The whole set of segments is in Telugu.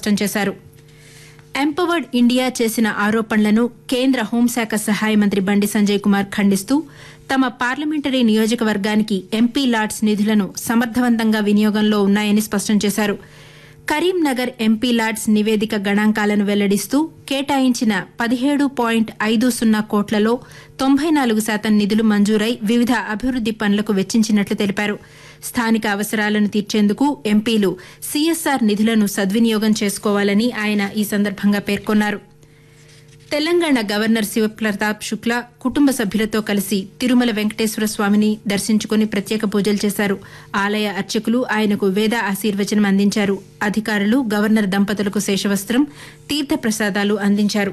స్పష్టం చేశారు ఎంపవర్డ్ ఇండియా చేసిన ఆరోపణలను కేంద్ర హోంశాఖ సహాయ మంత్రి బండి సంజయ్ కుమార్ ఖండిస్తూ తమ పార్లమెంటరీ నియోజకవర్గానికి ఎంపీ లాట్స్ నిధులను సమర్థవంతంగా వినియోగంలో ఉన్నాయని స్పష్టం చేశారు కరీంనగర్ ఎంపీ లాడ్స్ నివేదిక గణాంకాలను వెల్లడిస్తూ కేటాయించిన పదిహేడు పాయింట్ ఐదు సున్నా కోట్లలో తొంభై నాలుగు శాతం నిధులు మంజూరై వివిధ అభివృద్ది పనులకు వెచ్చించినట్లు తెలిపారు స్థానిక అవసరాలను తీర్చేందుకు ఎంపీలు సీఎస్ఆర్ నిధులను సద్వినియోగం చేసుకోవాలని ఆయన ఈ సందర్భంగా పేర్కొన్నారు తెలంగాణ గవర్నర్ శివప్రతాప్ శుక్లా కుటుంబ సభ్యులతో కలిసి తిరుమల వెంకటేశ్వర స్వామిని దర్శించుకుని ప్రత్యేక పూజలు చేశారు ఆలయ అర్చకులు ఆయనకు వేద ఆశీర్వచనం అందించారు అధికారులు గవర్నర్ దంపతులకు శేషవస్త్రం తీర్థప్రసాదాలు అందించారు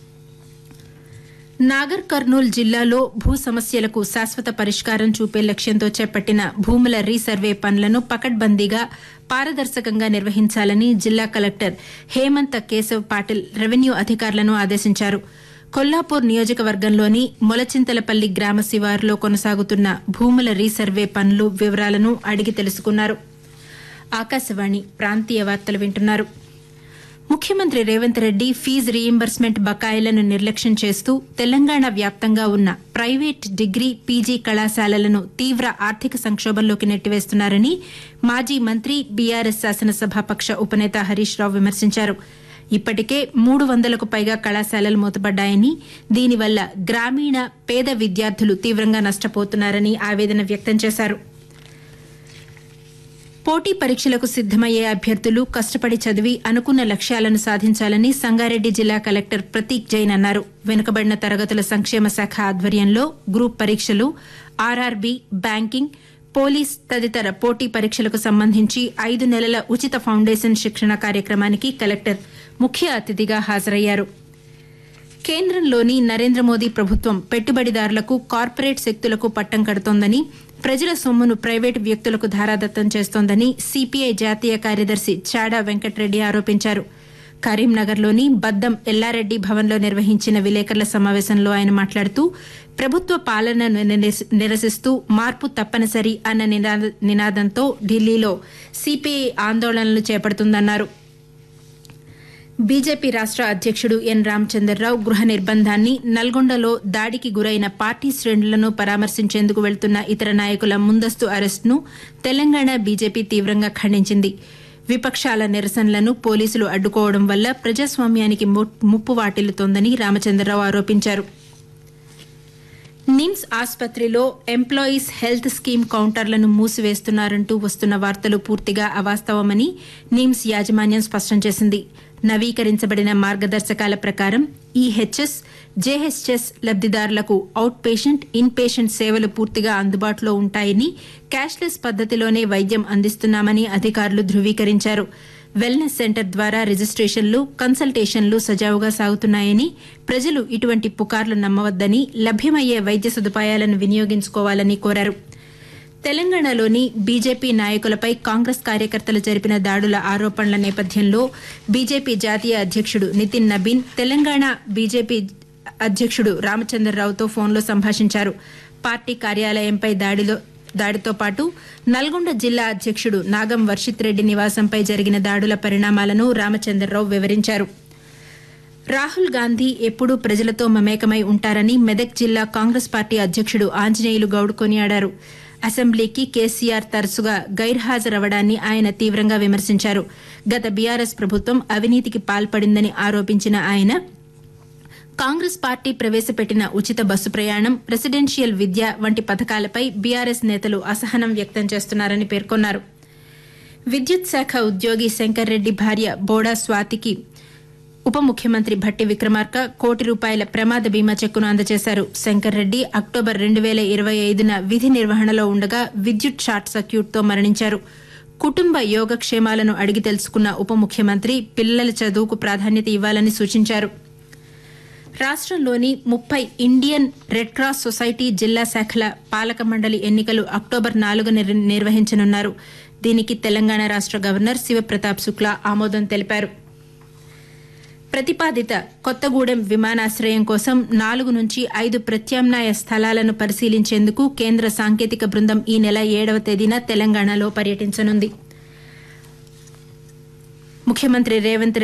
నాగర్ కర్నూల్ జిల్లాలో భూ సమస్యలకు శాశ్వత పరిష్కారం చూపే లక్ష్యంతో చేపట్టిన భూముల రీసర్వే పనులను పకడ్బందీగా పారదర్శకంగా నిర్వహించాలని జిల్లా కలెక్టర్ హేమంత్ కేశవ్ పాటిల్ రెవెన్యూ అధికారులను ఆదేశించారు కొల్లాపూర్ నియోజకవర్గంలోని మొలచింతలపల్లి గ్రామ శివారులో కొనసాగుతున్న భూముల రీసర్వే పనులు వివరాలను అడిగి తెలుసుకున్నారు ఆకాశవాణి ప్రాంతీయ వార్తలు వింటున్నారు ముఖ్యమంత్రి రేవంత్ రెడ్డి ఫీజు రీయింబర్స్మెంట్ బకాయిలను నిర్లక్ష్యం చేస్తూ తెలంగాణ వ్యాప్తంగా ఉన్న ప్రైవేట్ డిగ్రీ పీజీ కళాశాలలను తీవ్ర ఆర్థిక సంక్షోభంలోకి నెట్టివేస్తున్నారని మాజీ మంత్రి బీఆర్ఎస్ శాసనసభాపక్ష ఉపనేత హరీష్ రావు విమర్శించారు ఇప్పటికే మూడు వందలకు పైగా కళాశాలలు మూతపడ్డాయని దీనివల్ల గ్రామీణ పేద విద్యార్థులు తీవ్రంగా నష్టపోతున్నారని ఆవేదన వ్యక్తం చేశారు పోటీ పరీక్షలకు సిద్దమయ్యే అభ్యర్థులు కష్టపడి చదివి అనుకున్న లక్ష్యాలను సాధించాలని సంగారెడ్డి జిల్లా కలెక్టర్ ప్రతీక్ జైన్ అన్నారు వెనుకబడిన తరగతుల సంక్షేమ శాఖ ఆధ్వర్యంలో గ్రూప్ పరీక్షలు ఆర్ఆర్బీ బ్యాంకింగ్ పోలీస్ తదితర పోటీ పరీక్షలకు సంబంధించి ఐదు నెలల ఉచిత ఫౌండేషన్ శిక్షణ కార్యక్రమానికి కలెక్టర్ ముఖ్య అతిథిగా హాజరయ్యారు కేంద్రంలోని నరేంద్ర మోదీ ప్రభుత్వం పెట్టుబడిదారులకు కార్పొరేట్ శక్తులకు పట్టం కడుతోందని ప్రజల సొమ్మును ప్రైవేటు వ్యక్తులకు ధారాదత్తం చేస్తోందని సిపిఐ జాతీయ కార్యదర్శి చాడా వెంకటరెడ్డి ఆరోపించారు కరీంనగర్లోని బద్దం ఎల్లారెడ్డి భవన్లో నిర్వహించిన విలేకరుల సమావేశంలో ఆయన మాట్లాడుతూ ప్రభుత్వ పాలనను నిరసిస్తూ మార్పు తప్పనిసరి అన్న నినాదంతో ఢిల్లీలో సిపిఐ ఆందోళనలు చేపడుతుందన్నారు బీజేపీ రాష్ట అధ్యక్షుడు ఎన్ రామచంద్రరావు గృహ నిర్బంధాన్ని నల్గొండలో దాడికి గురైన పార్టీ శ్రేణులను పరామర్శించేందుకు వెళ్తున్న ఇతర నాయకుల ముందస్తు అరెస్టును తెలంగాణ బీజేపీ తీవ్రంగా ఖండించింది విపక్షాల నిరసనలను పోలీసులు అడ్డుకోవడం వల్ల ప్రజాస్వామ్యానికి ముప్పు వాటిల్లుతోందని రామచంద్రరావు ఆరోపించారు నిమ్స్ ఆసుపత్రిలో ఎంప్లాయీస్ హెల్త్ స్కీమ్ కౌంటర్లను మూసివేస్తున్నారంటూ వస్తున్న వార్తలు పూర్తిగా అవాస్తవమని నిమ్స్ యాజమాన్యం స్పష్టం చేసింది నవీకరించబడిన మార్గదర్శకాల ప్రకారం ఈహెచ్ఎస్ జేహెచ్ఎస్ లబ్దిదారులకు అవుట్ పేషెంట్ ఇన్ పేషెంట్ సేవలు పూర్తిగా అందుబాటులో ఉంటాయని క్యాష్లెస్ పద్దతిలోనే వైద్యం అందిస్తున్నామని అధికారులు ధృవీకరించారు వెల్నెస్ సెంటర్ ద్వారా రిజిస్ట్రేషన్లు కన్సల్టేషన్లు సజావుగా సాగుతున్నాయని ప్రజలు ఇటువంటి పుకార్లు నమ్మవద్దని లభ్యమయ్యే వైద్య సదుపాయాలను వినియోగించుకోవాలని కోరారు తెలంగాణలోని బీజేపీ నాయకులపై కాంగ్రెస్ కార్యకర్తలు జరిపిన దాడుల ఆరోపణల నేపథ్యంలో బీజేపీ జాతీయ అధ్యక్షుడు నితిన్ నబీన్ తెలంగాణ బీజేపీ అధ్యక్షుడు రామచంద్రరావుతో ఫోన్లో సంభాషించారు పార్టీ కార్యాలయంపై దాడిలో దాడితో పాటు నల్గొండ జిల్లా అధ్యక్షుడు నాగం వర్షిత్ రెడ్డి నివాసంపై జరిగిన దాడుల పరిణామాలను రామచంద్రరావు వివరించారు రాహుల్ గాంధీ ఎప్పుడూ ప్రజలతో మమేకమై ఉంటారని మెదక్ జిల్లా కాంగ్రెస్ పార్టీ అధ్యక్షుడు ఆంజనేయులు గౌడ్ కొనియాడారు అసెంబ్లీకి కేసీఆర్ తరచుగా గైర్హాజరవడాన్ని ఆయన తీవ్రంగా విమర్శించారు గత బీఆర్ఎస్ ప్రభుత్వం అవినీతికి పాల్పడిందని ఆరోపించిన ఆయన కాంగ్రెస్ పార్టీ ప్రవేశపెట్టిన ఉచిత బస్సు ప్రయాణం రెసిడెన్షియల్ విద్య వంటి పథకాలపై బీఆర్ఎస్ నేతలు అసహనం వ్యక్తం చేస్తున్నారని పేర్కొన్నారు విద్యుత్ శాఖ ఉద్యోగి శంకర్ రెడ్డి భార్య బోడా స్వాతికి ఉప ముఖ్యమంత్రి భట్టి విక్రమార్క కోటి రూపాయల ప్రమాద బీమా చెక్కును అందజేశారు శంకర్ రెడ్డి అక్టోబర్ రెండు వేల ఇరవై ఐదున విధి నిర్వహణలో ఉండగా విద్యుత్ షార్ట్ సర్క్యూట్తో మరణించారు కుటుంబ యోగక్షేమాలను అడిగి తెలుసుకున్న ఉప ముఖ్యమంత్రి పిల్లల చదువుకు ప్రాధాన్యత ఇవ్వాలని సూచించారు రాష్ట్రంలోని ముప్పై ఇండియన్ రెడ్ క్రాస్ సొసైటీ జిల్లా శాఖల పాలక మండలి ఎన్నికలు అక్టోబర్ నాలుగు నిర్వహించనున్నారు దీనికి తెలంగాణ రాష్ట గవర్నర్ శివప్రతాప్ శుక్లా ఆమోదం తెలిపారు ప్రతిపాదిత కొత్తగూడెం విమానాశ్రయం కోసం నాలుగు నుంచి ఐదు ప్రత్యామ్నాయ స్థలాలను పరిశీలించేందుకు కేంద్ర సాంకేతిక బృందం ఈ నెల ఏడవ తేదీన తెలంగాణలో పర్యటించనుంది ముఖ్యమంత్రి రేవంత్